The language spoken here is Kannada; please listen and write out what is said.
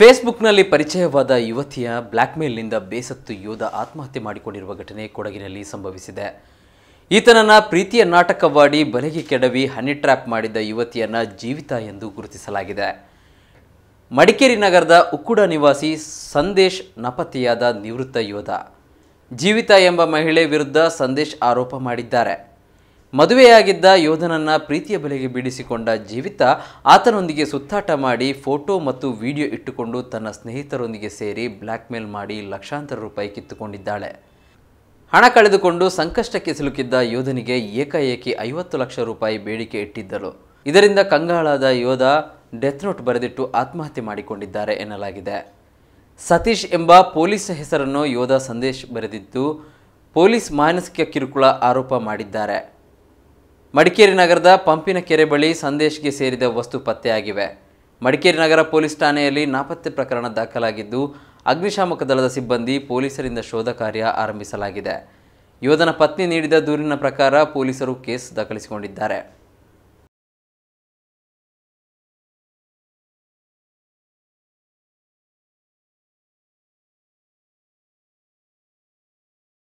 ಫೇಸ್ಬುಕ್ನಲ್ಲಿ ಪರಿಚಯವಾದ ಯುವತಿಯ ಬ್ಲ್ಯಾಕ್ಮೇಲ್ನಿಂದ ಬೇಸತ್ತು ಯೋಧ ಆತ್ಮಹತ್ಯೆ ಮಾಡಿಕೊಂಡಿರುವ ಘಟನೆ ಕೊಡಗಿನಲ್ಲಿ ಸಂಭವಿಸಿದೆ ಈತನನ್ನ ಪ್ರೀತಿಯ ನಾಟಕವಾಡಿ ಬಲೆಗೆ ಕೆಡವಿ ಹನಿ ಟ್ರ್ಯಾಪ್ ಮಾಡಿದ್ದ ಯುವತಿಯನ್ನ ಜೀವಿತ ಎಂದು ಗುರುತಿಸಲಾಗಿದೆ ಮಡಿಕೇರಿ ನಗರದ ಉಕ್ಕುಡ ನಿವಾಸಿ ಸಂದೇಶ್ ನಾಪತ್ತೆಯಾದ ನಿವೃತ್ತ ಯೋಧ ಜೀವಿತ ಎಂಬ ಮಹಿಳೆ ವಿರುದ್ಧ ಸಂದೇಶ್ ಆರೋಪ ಮಾಡಿದ್ದಾರೆ ಮದುವೆಯಾಗಿದ್ದ ಯೋಧನನ್ನ ಪ್ರೀತಿಯ ಬಲೆಗೆ ಬೀಡಿಸಿಕೊಂಡ ಜೀವಿತ ಆತನೊಂದಿಗೆ ಸುತ್ತಾಟ ಮಾಡಿ ಫೋಟೋ ಮತ್ತು ವಿಡಿಯೋ ಇಟ್ಟುಕೊಂಡು ತನ್ನ ಸ್ನೇಹಿತರೊಂದಿಗೆ ಸೇರಿ ಬ್ಲ್ಯಾಕ್ಮೇಲ್ ಮಾಡಿ ಲಕ್ಷಾಂತರ ರೂಪಾಯಿ ಕಿತ್ತುಕೊಂಡಿದ್ದಾಳೆ ಹಣ ಕಳೆದುಕೊಂಡು ಸಂಕಷ್ಟಕ್ಕೆ ಸಿಲುಕಿದ್ದ ಯೋಧನಿಗೆ ಏಕಾಏಕಿ ಐವತ್ತು ಲಕ್ಷ ರೂಪಾಯಿ ಬೇಡಿಕೆ ಇಟ್ಟಿದ್ದರು ಇದರಿಂದ ಕಂಗಾಳಾದ ಯೋಧ ಡೆತ್ ನೋಟ್ ಬರೆದಿಟ್ಟು ಆತ್ಮಹತ್ಯೆ ಮಾಡಿಕೊಂಡಿದ್ದಾರೆ ಎನ್ನಲಾಗಿದೆ ಸತೀಶ್ ಎಂಬ ಪೊಲೀಸ್ ಹೆಸರನ್ನು ಯೋಧ ಸಂದೇಶ್ ಬರೆದಿದ್ದು ಪೊಲೀಸ್ ಮಾನಸಿಕ ಕಿರುಕುಳ ಆರೋಪ ಮಾಡಿದ್ದಾರೆ ಮಡಿಕೇರಿ ನಗರದ ಪಂಪಿನ ಕೆರೆ ಬಳಿ ಸಂದೇಶ್ಗೆ ಸೇರಿದ ವಸ್ತು ಪತ್ತೆಯಾಗಿವೆ ಮಡಿಕೇರಿ ನಗರ ಪೊಲೀಸ್ ಠಾಣೆಯಲ್ಲಿ ನಾಪತ್ತೆ ಪ್ರಕರಣ ದಾಖಲಾಗಿದ್ದು ಅಗ್ನಿಶಾಮಕ ದಳದ ಸಿಬ್ಬಂದಿ ಪೊಲೀಸರಿಂದ ಶೋಧ ಕಾರ್ಯ ಆರಂಭಿಸಲಾಗಿದೆ ಯೋಧನ ಪತ್ನಿ ನೀಡಿದ ದೂರಿನ ಪ್ರಕಾರ ಪೊಲೀಸರು ಕೇಸ್ ದಾಖಲಿಸಿಕೊಂಡಿದ್ದಾರೆ